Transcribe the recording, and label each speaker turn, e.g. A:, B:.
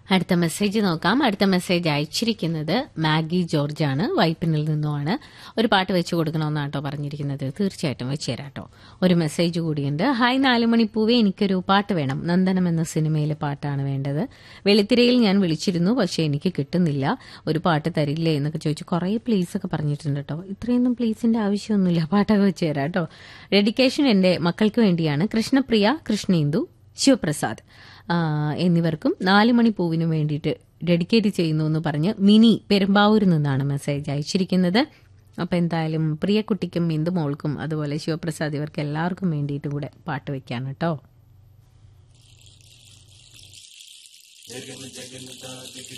A: അടുത്ത മെസ്സേജ് നോക്കാം അടുത്ത മെസ്സേജ് അയച്ചിരിക്കുന്നത് മാഗി ജോർജ് ആണ് വൈപ്പിനിൽ നിന്നുമാണ് ഒരു പാട്ട് വെച്ച് കൊടുക്കണമെന്നാട്ടോ പറഞ്ഞിരിക്കുന്നത് തീർച്ചയായിട്ടും വെച്ച് തരാട്ടോ ഒരു മെസ്സേജ് കൂടിയുണ്ട് ഹായ് നാലുമണിപ്പൂവേ എനിക്കൊരു പാട്ട് വേണം നന്ദനം എന്ന സിനിമയിലെ പാട്ടാണ് വേണ്ടത് വെളുത്തിരയിൽ ഞാൻ വിളിച്ചിരുന്നു പക്ഷേ എനിക്ക് കിട്ടുന്നില്ല ഒരു പാട്ട് തരില്ലേ എന്നൊക്കെ ചോദിച്ചു കുറേ പ്ലീസ് ഒക്കെ പറഞ്ഞിട്ടുണ്ട് കേട്ടോ ഇത്രയൊന്നും പ്ലീസിന്റെ ആവശ്യമൊന്നുമില്ല പാട്ടൊക്കെ വെച്ച് തരാം കേട്ടോ ഡെഡിക്കേഷൻ എന്റെ മക്കൾക്ക് വേണ്ടിയാണ് കൃഷ്ണപ്രിയ കൃഷ്ണേന്ദു ശിവപ്രസാദ് ആ, എന്നിവർക്കും നാല് മണി പൂവിനും വേണ്ടിയിട്ട് ഡെഡിക്കേറ്റ് ചെയ്യുന്നു എന്ന് പറഞ്ഞ് മിനി പെരുമ്പാവൂരിൽ നിന്നാണ് മെസ്സേജ് അയച്ചിരിക്കുന്നത് അപ്പം എന്തായാലും പ്രിയക്കുട്ടിക്കും ഇന്ദു മോൾക്കും അതുപോലെ ശിവപ്രസാദ് ഇവർക്ക് എല്ലാവർക്കും വേണ്ടിയിട്ട് കൂടെ പാട്ട് വെക്കാണ് കേട്ടോ